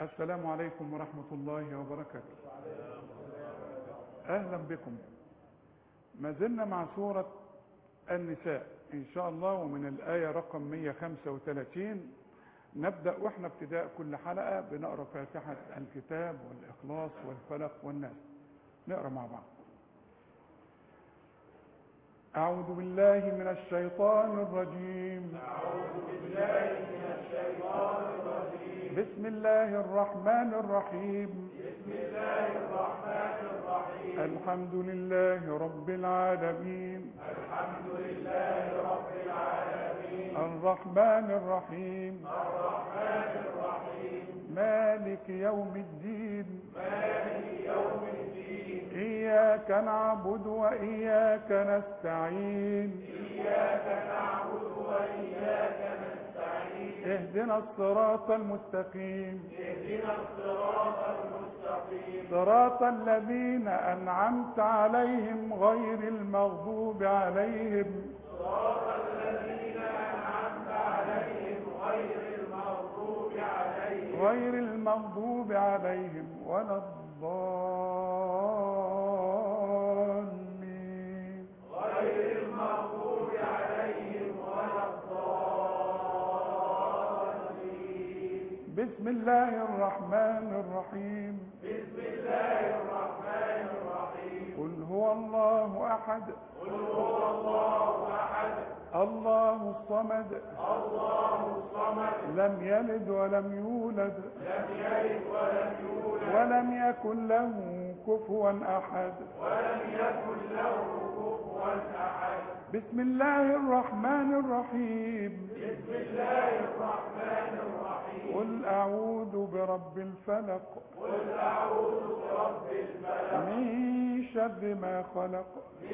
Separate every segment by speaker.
Speaker 1: السلام عليكم ورحمة الله وبركاته أهلا بكم ما زلنا مع سورة النساء إن شاء الله ومن الآية رقم 135 نبدأ وإحنا ابتداء كل حلقة بنقرأ فاتحة الكتاب والإخلاص والفلق والناس نقرأ مع بعض أعوذ بالله من الشيطان الرجيم
Speaker 2: أعوذ بالله من الشيطان الرجيم
Speaker 1: بسم الله الرحمن الرحيم
Speaker 2: بسم الله الرحمن الرحيم
Speaker 1: الحمد لله رب العالمين
Speaker 2: الحمد لله رب العالمين
Speaker 1: الرحمن الرحيم
Speaker 2: الرحمن الرحيم
Speaker 1: مالك يوم الدين
Speaker 2: مالك يوم الدين
Speaker 1: إياك نعبد وإياك نستعين
Speaker 2: إياك نعبد وإياك نستعين
Speaker 1: اهدنا الصراط المستقيم
Speaker 2: اهدنا الصراط المستقيم
Speaker 1: صراط الذين أنعمت عليهم غير المغضوب عليهم
Speaker 2: صراط الذين أنعمت عليهم غير المغضوب عليهم
Speaker 1: غير المغضوب عليهم ولا الضالين
Speaker 2: غير المغضوب عليهم ولا الضالين
Speaker 1: بسم الله الرحمن الرحيم
Speaker 2: بسم الله الرحمن الرحيم
Speaker 1: قل هو الله أحد
Speaker 2: قل هو الله احد
Speaker 1: الله الصمد
Speaker 2: الله الصمد
Speaker 1: لم يلد ولم يولد
Speaker 2: لم يلد ولم يولد
Speaker 1: ولم يكن له كفوا أحد
Speaker 2: ولم يكن له كفوا احد
Speaker 1: بسم الله الرحمن الرحيم
Speaker 2: بسم الله الرحمن الرحيم
Speaker 1: قل أعوذ برب الفلق
Speaker 2: قل اعوذ برب الفلق
Speaker 1: من شر ما خلق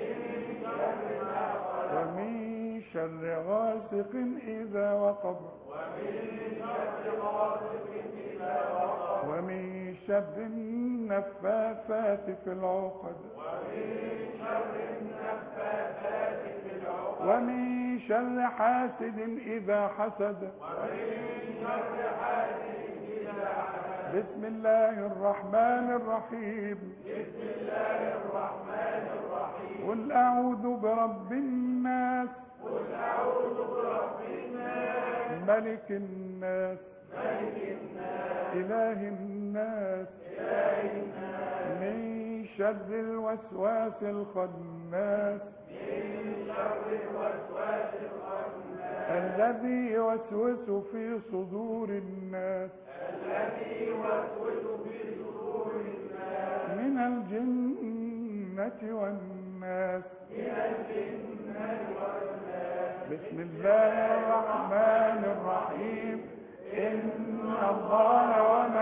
Speaker 1: ومن شر غاسق إذا وقب
Speaker 2: ومن شر غاسق اذا وقب
Speaker 1: ومن شر النفاثات في العقد
Speaker 2: ومن شر النفاثات في العقد
Speaker 1: ومن شر حاسد إذا حسد
Speaker 2: ومن شر حاسد اذا حسد
Speaker 1: بسم الله الرحمن الرحيم
Speaker 2: بسم الله الرحمن الرحيم
Speaker 1: قل أعوذ برب الناس
Speaker 2: قل اعوذ برب الناس
Speaker 1: ملك الناس
Speaker 2: ملك الناس
Speaker 1: إله الناس
Speaker 2: اله الناس
Speaker 1: من شر الوسواس الخناس
Speaker 2: من شر الوسواس الخناس
Speaker 1: الذي يوسوس في صدور الناس
Speaker 2: الذي يوسوس في صدور الناس
Speaker 1: من الجنة والناس
Speaker 2: من الجنة والناس
Speaker 1: بسم الله الرحمن الرحيم إن الله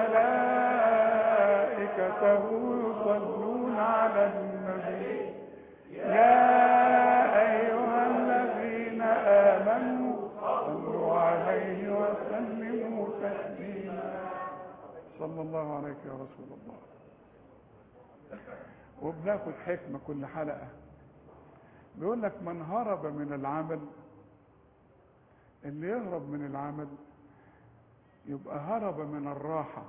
Speaker 1: وملائكته يصلون على النبي يا أيها الذين آمنوا صلوا عليه وسلموا تسليما صلى الله عليك يا رسول الله وبناخد حكمة كل حلقة بيقول لك من هرب من العمل اللي يهرب من العمل يبقى هرب من الراحة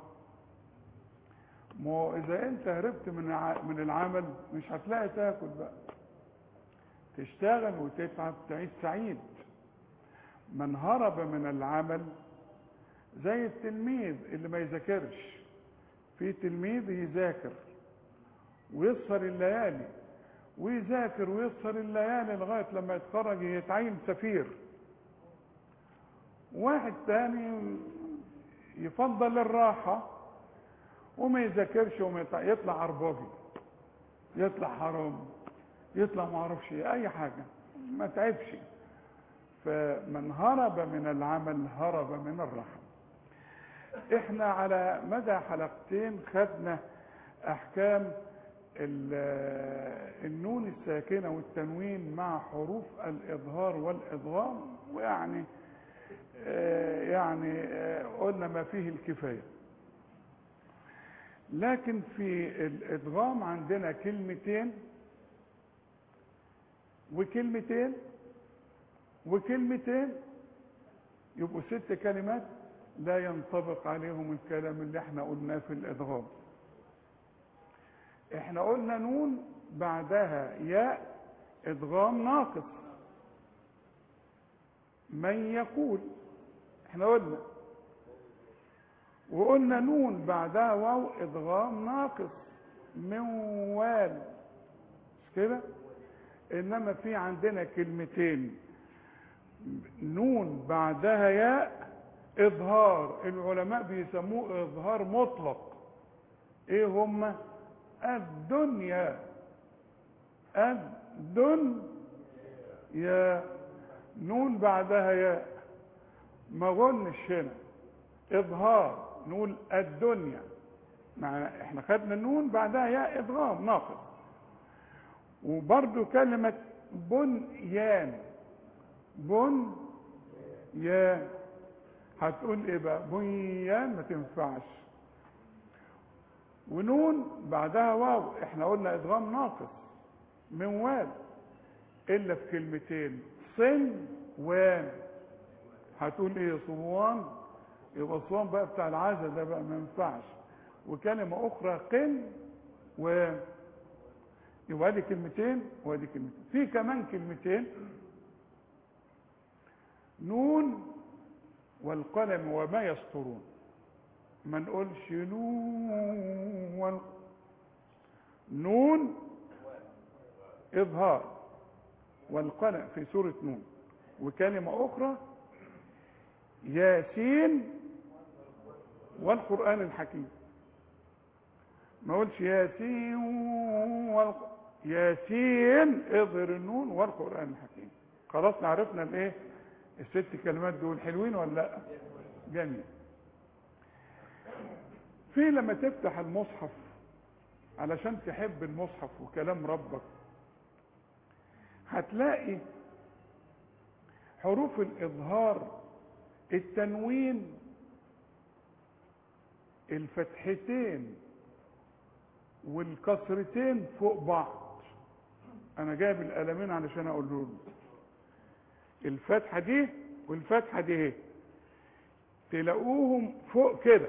Speaker 1: ما هو إذا أنت هربت من ع- من العمل مش هتلاقي تاكل بقى تشتغل وتتعب تعيش سعيد من هرب من العمل زي التلميذ اللي ما يذاكرش في تلميذ يذاكر ويسهر الليالي ويذاكر ويسهر الليالي لغايه لما يتخرج يتعين سفير واحد تاني يفضل الراحه وما يذاكرش وما يطلع, يطلع عرباجي يطلع حرام يطلع ما اعرفش إيه، اي حاجه ما تعبش فمن هرب من العمل هرب من الراحه احنا على مدى حلقتين خدنا احكام ال- النون الساكنه والتنوين مع حروف الاظهار والادغام ويعني آه، يعني آه، قلنا ما فيه الكفايه لكن في الادغام عندنا كلمتين وكلمتين وكلمتين يبقوا ست كلمات لا ينطبق عليهم الكلام اللي احنا قلناه في الادغام احنا قلنا نون بعدها ياء ادغام ناقص من يقول احنا قلنا وقلنا نون بعدها واو ادغام ناقص من وال مش كده انما في عندنا كلمتين نون بعدها ياء اظهار العلماء بيسموه اظهار مطلق ايه هما الدنيا الدنيا نون بعدها ياء ما قلناش هنا اظهار نقول الدنيا مع احنا خدنا النون بعدها ياء ادغام ناقص وبرضو كلمة بنيان بن يا هتقول ايه بقى بنيان ما تنفعش ونون بعدها واو احنا قلنا ادغام ناقص من وال الا في كلمتين صن وان هتقول ايه صوان يبقى صوان بقى بتاع العزا ده بقى ما ينفعش وكلمة اخرى قن و يبقى ادي كلمتين وادي كلمتين في كمان كلمتين نون والقلم وما يسطرون ما نقولش نون وال... نون اظهار والقلم في سورة نون وكلمة اخرى ياسين والقرآن الحكيم ما اقولش ياسين وال... ياسين اظهر النون والقرآن الحكيم خلاص عرفنا الايه الست كلمات دول حلوين ولا لا جميل في لما تفتح المصحف علشان تحب المصحف وكلام ربك هتلاقي حروف الإظهار التنوين الفتحتين والكسرتين فوق بعض انا جايب القلمين علشان اقول لهم الفتحه دي والفتحه دي اهي تلاقوهم فوق كده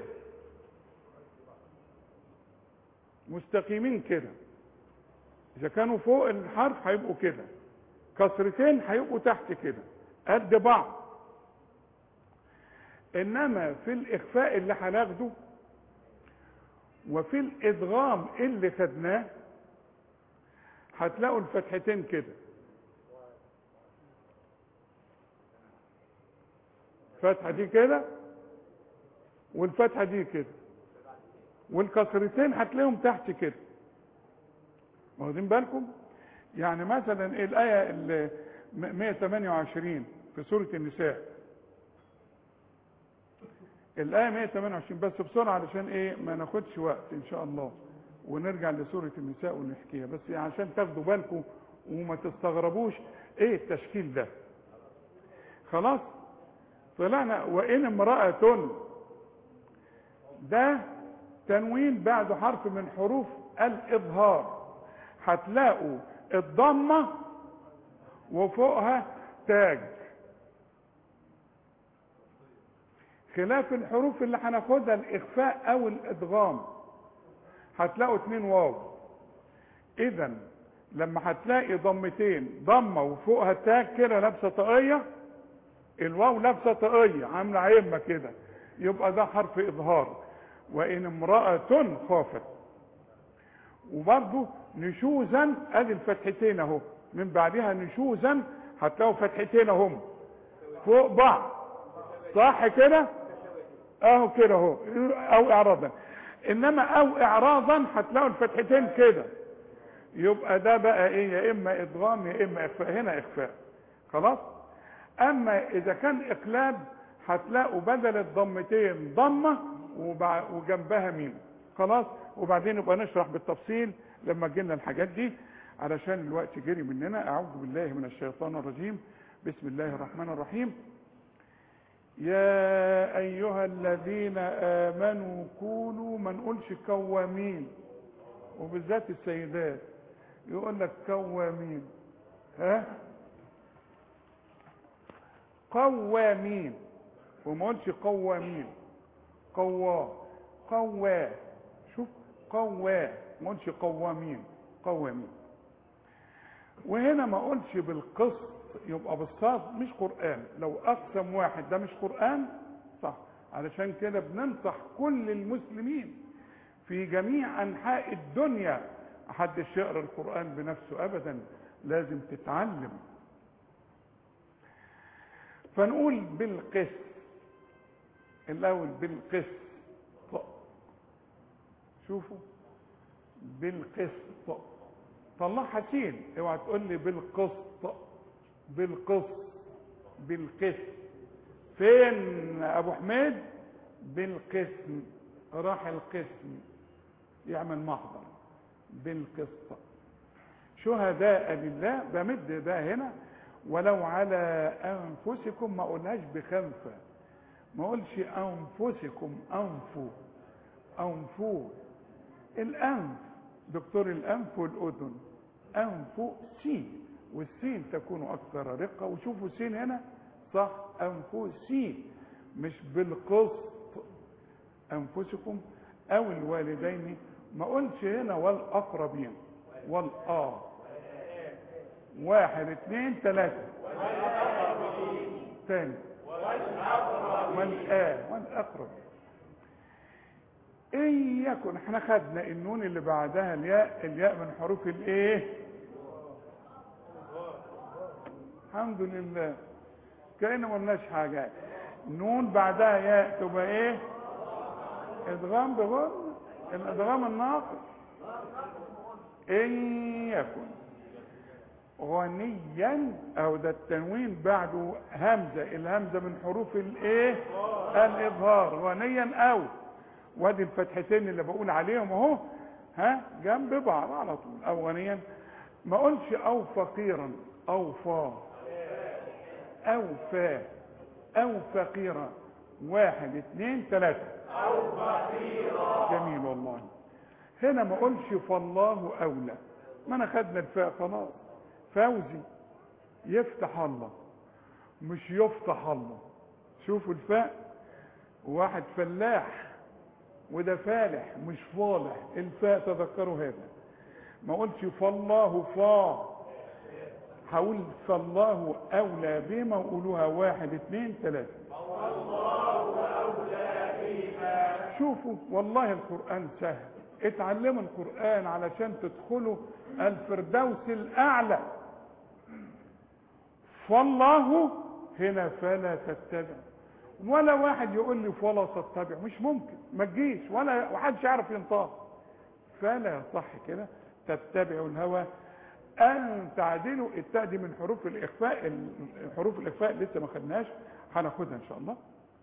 Speaker 1: مستقيمين كده اذا كانوا فوق الحرف هيبقوا كده كسرتين هيبقوا تحت كده قد بعض انما في الاخفاء اللي هناخده وفي الادغام اللي خدناه هتلاقوا الفتحتين كده الفتحه دي كده والفتحه دي كده والكسرتين هتلاقيهم تحت كده واخدين بالكم يعني مثلا الايه ال 128 في سوره النساء الآية 128 بس بسرعة علشان إيه ما ناخدش وقت إن شاء الله ونرجع لسورة النساء ونحكيها بس يعني عشان تاخدوا بالكم وما تستغربوش إيه التشكيل ده خلاص طلعنا وإن امرأة ده تنوين بعد حرف من حروف الإظهار هتلاقوا الضمة وفوقها تاج خلاف الحروف اللي هناخدها الاخفاء او الادغام هتلاقوا اتنين واو اذا لما هتلاقي ضمتين ضمه وفوقها تاج كده لابسه طاقيه الواو لابسه طاقيه عامله عيمه كده يبقى ده حرف اظهار وان امراه خافت وبرضه نشوزا ادي الفتحتين اهو من بعدها نشوزا هتلاقوا فتحتين اهم فوق بعض صح كده اهو كده اهو او اعراضا انما او اعراضا هتلاقوا الفتحتين كده يبقى ده بقى ايه يا اما ادغام يا اما اخفاء هنا اخفاء خلاص اما اذا كان اقلاب هتلاقوا بدل الضمتين ضمه وجنبها ميم خلاص وبعدين نبقى نشرح بالتفصيل لما جينا الحاجات دي علشان الوقت جري مننا اعوذ بالله من الشيطان الرجيم بسم الله الرحمن الرحيم يا ايها الذين امنوا كونوا ما نقولش كوامين وبالذات السيدات يقول لك كوامين ها قوامين وما قلش قوامين قوا قوا شوف قوا ما قلش قوامين قوامين وهنا ما قلش بالقسط يبقى بالصاد مش قرآن لو أقسم واحد ده مش قرآن صح علشان كده بننصح كل المسلمين في جميع أنحاء الدنيا محدش يقرأ القرآن بنفسه أبدا لازم تتعلم فنقول بالقسط الأول بالقسط شوفوا بالقسط طلعها سين اوعى تقول لي بالقسط بالقسط بالقسط فين ابو حميد بالقسم راح القسم يعمل محضر بالقسط شهداء لله بمد ده هنا ولو على انفسكم ما اقولهاش بخنفه ما اقولش انفسكم انفوا انفوا الانف دكتور الانف والاذن انف سين والسين تكون اكثر رقه وشوفوا سين هنا صح انف سين مش بالقسط انفسكم او الوالدين ما قلتش هنا والاقربين والآ واحد اثنين ثلاثة ثاني والآ والأقرب إن يكن احنا خدنا النون اللي بعدها الياء الياء من حروف الايه الحمد لله كأنه ما قلناش حاجة نون بعدها ياء تبقى ايه ادغام بغن الادغام الناقص ان يكن غنيا او ده التنوين بعده همزه الهمزه من حروف الايه الاظهار غنيا او وادي الفتحتين اللي بقول عليهم اهو ها جنب بعض على طول او غنيا ما اقولش او فقيرا او فا او فا او فقيرا واحد اثنين ثلاثة
Speaker 2: أو فقيرا
Speaker 1: جميل والله هنا ما اقولش فالله اولى ما انا خدنا الفاء خلاص فوزي يفتح الله مش يفتح الله شوفوا الفاء واحد فلاح وده فالح مش فالح الفاء تذكروا هذا ما قلتش فالله فا هقول فالله اولى بما وقولوها واحد اثنين ثلاثة
Speaker 2: والله أولى بما
Speaker 1: شوفوا والله القرآن سهل اتعلموا القرآن علشان تدخلوا الفردوس الأعلى فالله هنا فلا تتبع ولا واحد يقول لي فلا تتبع مش ممكن ما تجيش ولا محدش يعرف ينطق فلا صح كده تتبعوا الهوى ان تعدلوا التاء دي من حروف الاخفاء حروف الاخفاء لسه ما خدناش هناخدها ان شاء الله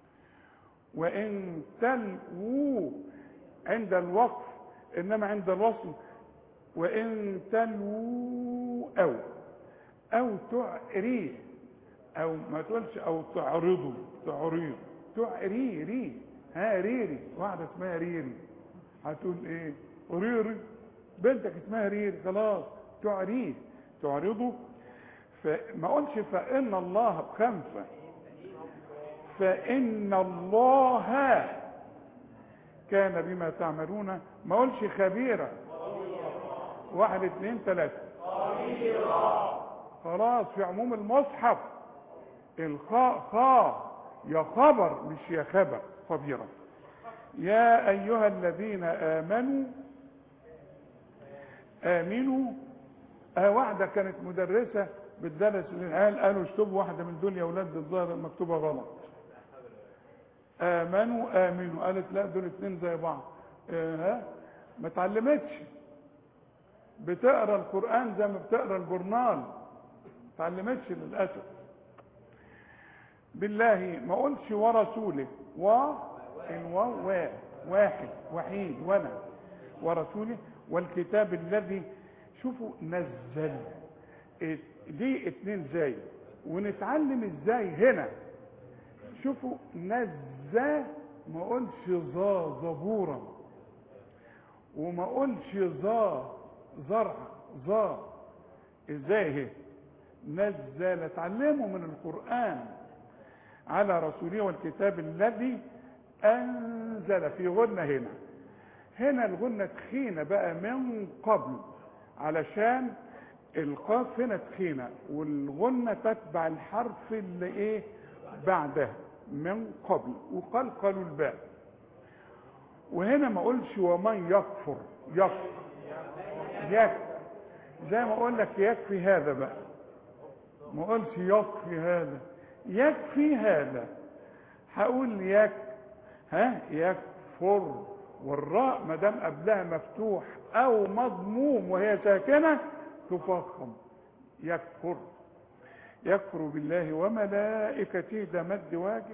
Speaker 1: وان تلووا عند الوقف انما عند الوصل وان تلووا او او تعريه او ما تقولش او تعرضوا تعريض تعري ري ها ريري واحده اسمها ريري هتقول ايه ريري بنتك اسمها ريري خلاص تعريه تعرضوا فما قلش فان الله بخمسه فان الله كان بما تعملون ما قلش خبيرا واحد اثنين ثلاثة خلاص في عموم المصحف الخاء خاء يا خبر مش يا خبر خبيرا يا ايها الذين امنوا امنوا اه واحده كانت مدرسه بتدرس للعيال قالوا اشتبوا واحده من دول يا اولاد الظاهر مكتوبه غلط امنوا امنوا قالت لا دول اتنين زي بعض اه ها ما اتعلمتش بتقرا القران زي ما بتقرا الجورنال ما اتعلمتش للاسف بالله ما قلتش ورسوله و الواو و واحد وحيد وانا ورسوله والكتاب الذي شوفوا نزل ات- دي اتنين زي ونتعلم ازاي هنا شوفوا نزى ما قلش ظا زبورا وما قلش ظا زرع ظا ازاي هي نزل اتعلموا من القرآن على رسوله والكتاب الذي انزل في غنة هنا هنا الغنة تخينة بقى من قبل علشان القاف هنا تخينة والغنة تتبع الحرف اللي ايه بعدها من قبل وقلقلوا الباء وهنا ما اقولش ومن يكفر يكفر يكفر زي ما اقول لك يكفي هذا بقى ما اقولش يكفي هذا يكفي هذا هقول يك ها يكفر والراء ما دام قبلها مفتوح او مضموم وهي ساكنه تفخم يكفر يكفر بالله وملائكته ده مد واجب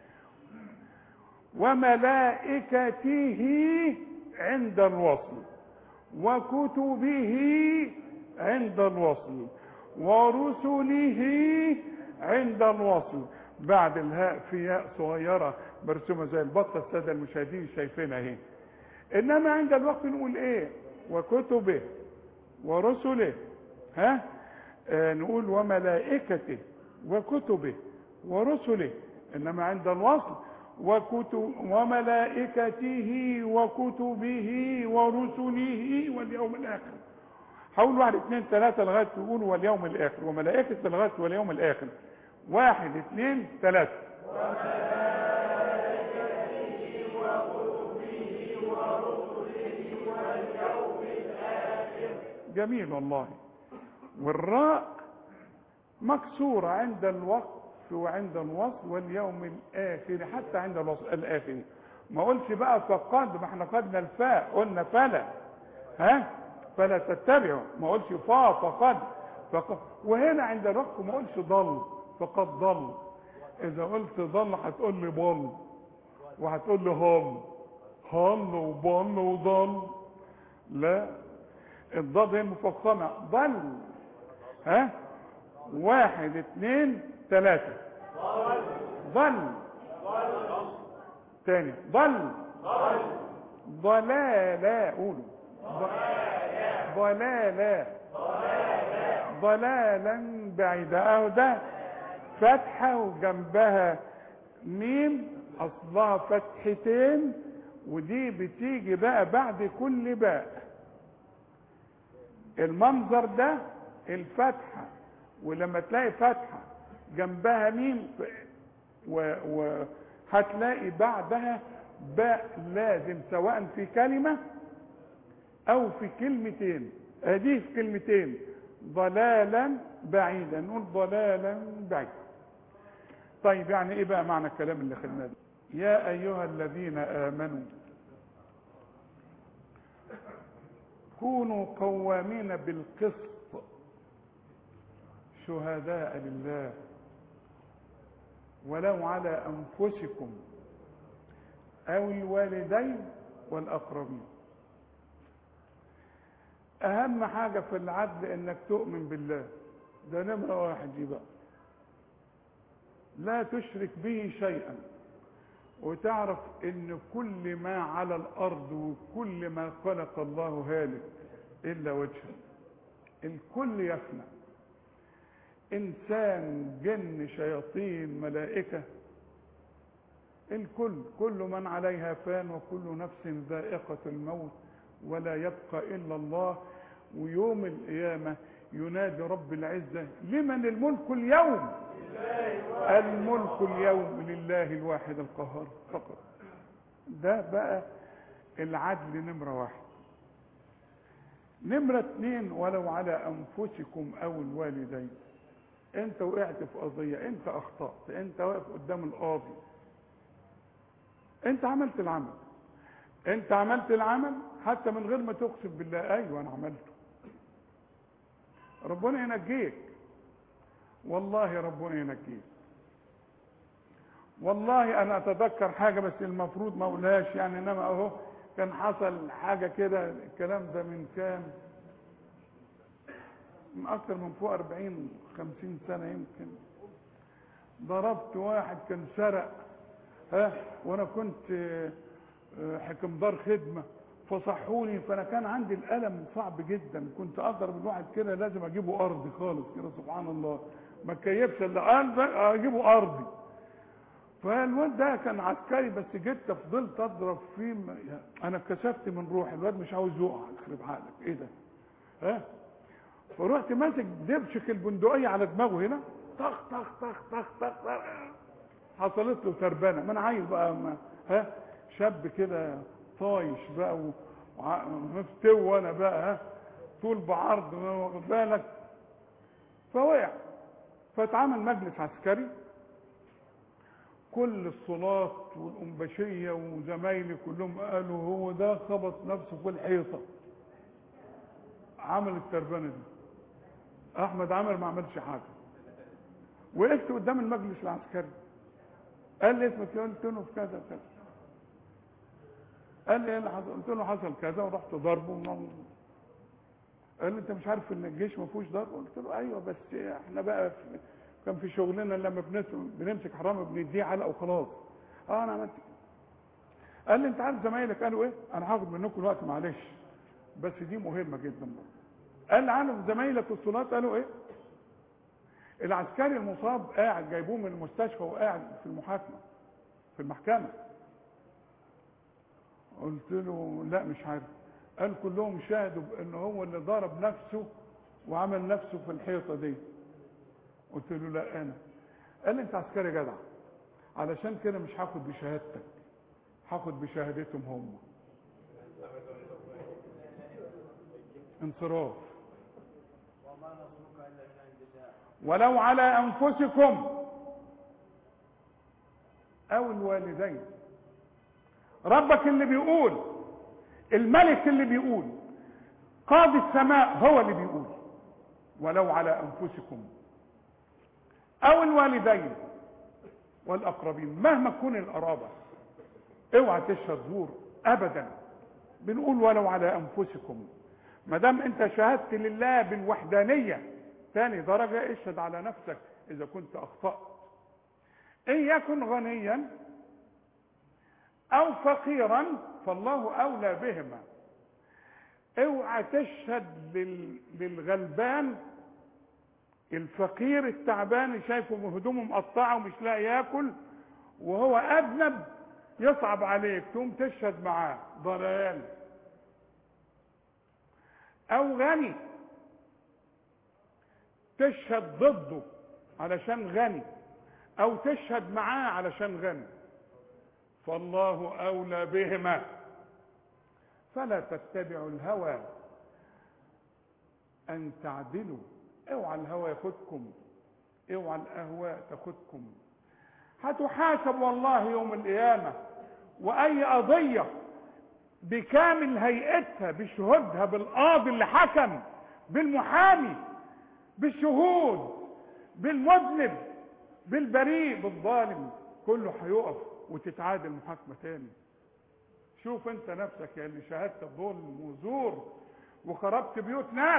Speaker 1: وملائكته عند الوصل وكتبه عند الوصل ورسله عند الوصل بعد الهاء في ياء صغيرة مرسومة زي البطة السادة المشاهدين شايفينها اهي انما عند الوقت نقول ايه وكتبه ورسله ها آه نقول وملائكته وكتبه ورسله انما عند الوصل وكتب وملائكته وكتبه ورسله واليوم الاخر هقول واحد اثنين ثلاثة لغاية تقول واليوم الاخر وملائكة لغاية واليوم الاخر واحد اثنين ثلاثة جميل والله والراء مكسورة عند الوقف وعند الوصل واليوم الآخر حتى عند الوصل الآخر ما قلش بقى فقد ما احنا قدنا الفاء قلنا فلا ها فلا تتبعوا ما قلش فا فقد فقد وهنا عند الوقف ما قلش ضل فقد ضل اذا قلت ضل هتقول لي ضل وهتقول لي هل هل وضل وضل لا الضاد هي مفخمة ضل ها واحد اثنين ثلاثة ضل تاني ضل ضلالة قولوا ضلالة ضلالا بعيدا اهو ده فتحة وجنبها ميم اصلها فتحتين ودي بتيجي بقى بعد كل باء المنظر ده الفتحة ولما تلاقي فتحة جنبها ميم وهتلاقي بعدها باء لازم سواء في كلمة او في كلمتين ادي في كلمتين ضلالا بعيدا نقول ضلالا بعيدا طيب يعني ايه بقى معنى الكلام اللي خلناه ده يا ايها الذين امنوا كونوا قوامين بالقسط شهداء لله ولو على انفسكم او الوالدين والاقربين اهم حاجه في العدل انك تؤمن بالله ده نمره واحد دي بقى لا تشرك به شيئا وتعرف ان كل ما على الارض وكل ما خلق الله هالك الا وجهه الكل يفنى انسان جن شياطين ملائكه الكل كل من عليها فان وكل نفس ذائقه الموت ولا يبقى الا الله ويوم القيامه ينادي رب العزه لمن الملك اليوم الملك اليوم لله الواحد القهار فقط ده بقى العدل نمرة واحد نمرة اتنين ولو على انفسكم او الوالدين انت وقعت في قضية انت اخطأت انت واقف قدام القاضي انت عملت العمل انت عملت العمل حتى من غير ما تقسم بالله ايوه انا عملته ربنا ينجيك والله ربنا ينجيك والله انا اتذكر حاجه بس المفروض ما اقولهاش يعني انما اهو كان حصل حاجه كده الكلام ده من كام من اكتر من فوق 40 50 سنه يمكن ضربت واحد كان سرق ها وانا كنت حكم دار خدمه فصحوني فانا كان عندي الالم صعب جدا كنت اضرب الواحد كده لازم اجيبه ارضي خالص كده سبحان الله ما كيفش الا اجيبه ارضي فالواد ده كان عسكري بس جيت فضلت اضرب فيه م- يا- انا اتكسفت من روحي الواد مش عاوز يقع يخرب عقلك ايه ده ها فرحت ماسك دبشك البندقيه على دماغه هنا طخ طخ طخ طخ طخ طخ. حصلت له تربانه ما انا عايز بقى ما ها شاب كده طايش بقى و- وع- مفتو انا بقى ها طول بعرض واخد بالك فوقع فاتعمل مجلس عسكري كل الصلاة والأنبشية وزمايلي كلهم قالوا هو ده خبط نفسه في الحيطة عمل التربانة دي أحمد عامر ما عملش حاجة وقفت قدام المجلس العسكري قال لي اسمك إيه؟ قلت له في كذا كذا قال لي ايه اللي حصل قلت له حصل كذا ورحت ضربه ونم- قال لي انت مش عارف ان الجيش ما فيهوش ضرب قلت له ايوه بس احنا بقى في كان في شغلنا لما بنس- بنمسك حرامي بنديه علقه وخلاص اه انا عملت كده قال لي انت عارف زمايلك قالوا ايه انا هاخد منكم الوقت معلش بس دي مهمه جدا برضه قال لي عارف زمايلك الصلاة قالوا ايه العسكري المصاب قاعد جايبوه من المستشفى وقاعد في المحاكمه في المحكمه قلت له لا مش عارف قال كلهم شاهدوا بان هو اللي ضرب نفسه وعمل نفسه في الحيطه دي قلت له لا انا قال لي انت عسكري جدع علشان كده مش هاخد بشهادتك هاخد بشهادتهم هم انصراف
Speaker 2: وما نصرك الا من عند الله
Speaker 1: ولو على انفسكم او الوالدين ربك اللي بيقول الملك اللي بيقول قاضي السماء هو اللي بيقول ولو على انفسكم او الوالدين والاقربين مهما تكون القرابه اوعى تشهد زور ابدا بنقول ولو على انفسكم ما دام انت شهدت لله بالوحدانيه ثاني درجه اشهد على نفسك اذا كنت اخطات ان يكن غنيا او فقيرا فالله اولى بهما اوعى تشهد لل... للغلبان الفقير التعبان اللي شايفه هدومه مقطعه ومش لاقي ياكل وهو اذنب يصعب عليك تقوم تشهد معاه ضلال او غني تشهد ضده علشان غني او تشهد معاه علشان غني فالله اولى بهما فلا تتبعوا الهوى ان تعدلوا اوعى الهوى ياخدكم اوعى الاهواء تاخدكم هتحاسب والله يوم القيامه واي قضيه بكامل هيئتها بشهودها بالقاضي اللي حكم بالمحامي بالشهود بالمذنب بالبريء بالظالم كله هيقف وتتعادل محاكمه تاني شوف انت نفسك يا اللي شهدت الظلم وزور وخربت بيوت ناس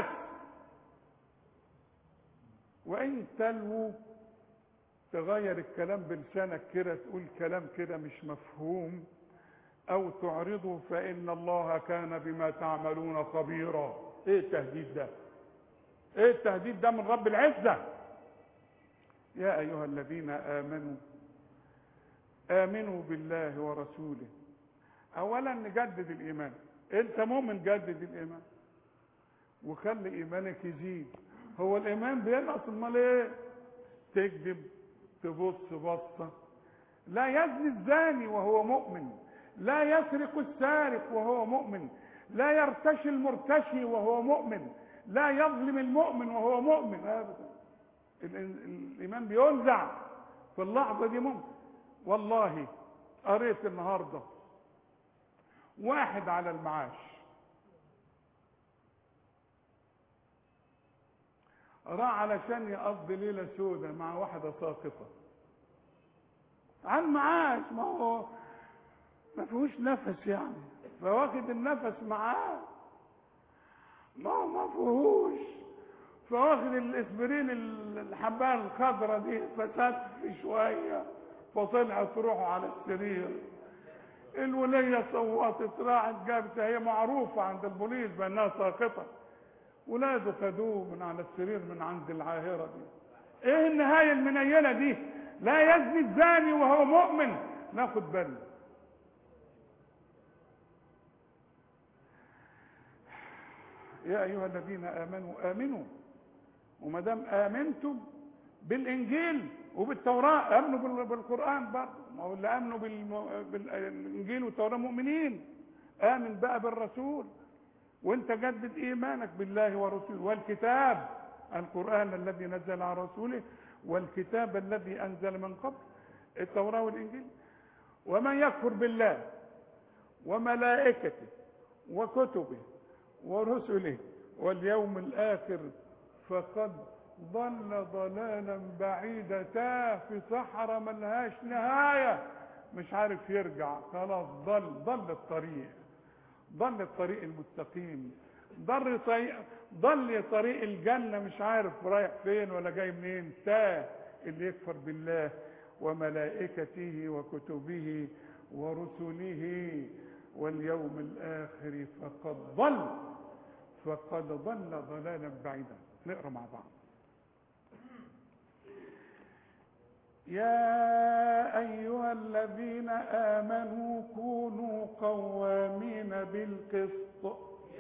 Speaker 1: وان تلووا تغير الكلام بلسانك كده تقول كلام كده مش مفهوم او تعرضوا فان الله كان بما تعملون خبيرا ايه التهديد ده ايه التهديد ده من رب العزه يا ايها الذين امنوا امنوا بالله ورسوله اولا نجدد الايمان انت مؤمن جدد الايمان وخلي ايمانك يزيد هو الايمان بينقص امال ايه تكذب تبص بصه لا يزني الزاني وهو مؤمن لا يسرق السارق وهو مؤمن لا يرتشي المرتشي وهو مؤمن لا يظلم المؤمن وهو مؤمن ابدا ال- ال- الايمان بينزع في اللحظه دي ممكن والله قريت النهارده واحد على المعاش راح علشان يقضي ليله سوداء مع واحده ساقطه على المعاش ما هو ما فيهوش نفس يعني فواخد النفس معاه ما هو ما فيهوش فواخد الاسبرين الحبايه الخضراء دي فسف شويه فطلعت روحه على السرير الولية صوتت راحت جابتها هي معروفة عند البوليس بأنها ساقطة ولاده خدوه من على السرير من عند العاهرة دي ايه النهاية المنيلة دي لا يزني الزاني وهو مؤمن ناخد بالنا يا ايها الذين امنوا امنوا وما دام امنتم بالانجيل وبالتوراه امنوا بال- بالقران برضه ما هو اللي امنوا بالم- بالانجيل والتوراه مؤمنين امن بقى بالرسول وانت جدد ايمانك بالله ورسوله والكتاب القران الذي نزل على رسوله والكتاب الذي انزل من قبل التوراه والانجيل ومن يكفر بالله وملائكته وكتبه ورسله واليوم الاخر فقد ضل ضلالا بعيدا تاه في صحراء ملهاش نهايه مش عارف يرجع خلاص ضل ضل الطريق ضل الطريق المستقيم ضل طريق ضل طريق الجنة مش عارف رايح فين ولا جاي منين تاه اللي يكفر بالله وملائكته وكتبه ورسله واليوم الآخر فقد ضل فقد ضل ضلالا بعيدا نقرا مع بعض يا أيها الذين آمنوا كونوا قوامين بالقسط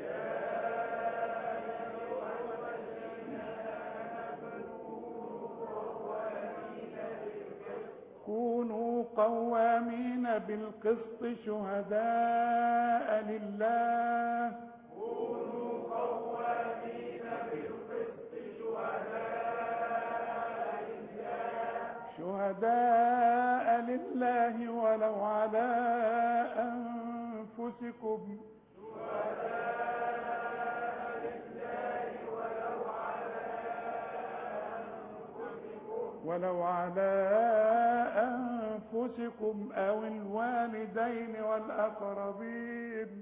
Speaker 1: كونوا قوامين بالقسط شهداء لله شهداء لله ولو على أنفسكم ولو على أنفسكم أو الوالدين والأقربين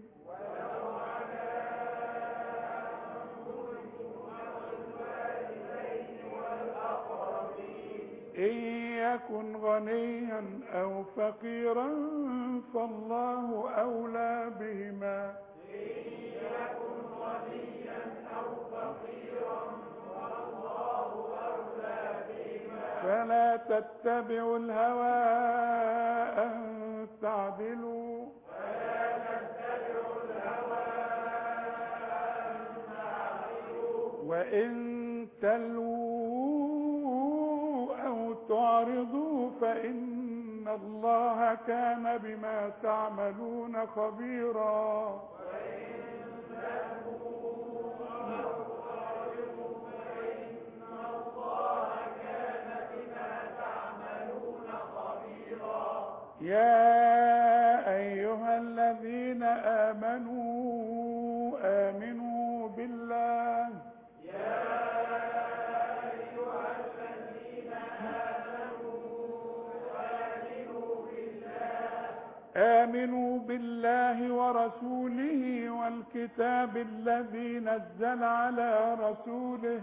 Speaker 1: إن يكن غنيا أو فقيرا فالله أولى بهما فلا تتبعوا الهوى أن تعدلوا وإن تلووا أو تعرضوا فإن الله كان بما تعملون خبيرا يا أيها الذين آمنوا آمنوا بالله آمنوا بالله ورسوله والكتاب الذي نزل على رسوله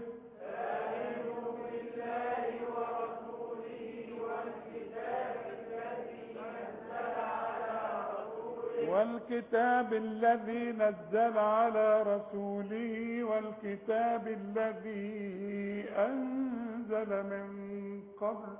Speaker 1: والكتاب الذي نزل على رسوله والكتاب الذي أنزل من قبل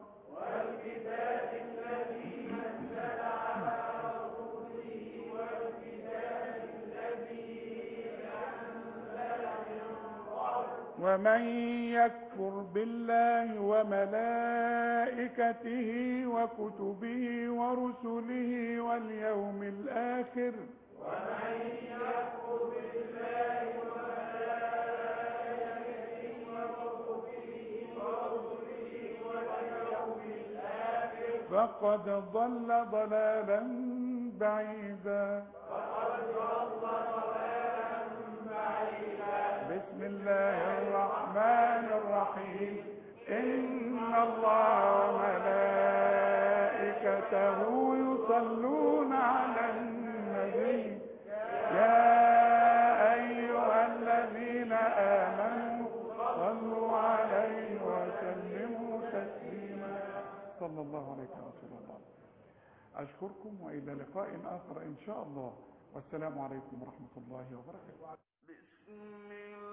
Speaker 1: ومن يكفر بالله وملائكته وكتبه ورسله واليوم الآخر فقد ضل ضلالا بعيدا بسم الله الرحمن الرحيم إن الله وملائكته يصلون على النبي يا أيها الذين آمنوا صلوا عليه وسلموا تسليما صلى الله عليه رسول الله أشكركم وإلى لقاء آخر إن شاء الله والسلام عليكم ورحمة الله وبركاته
Speaker 3: بسم الله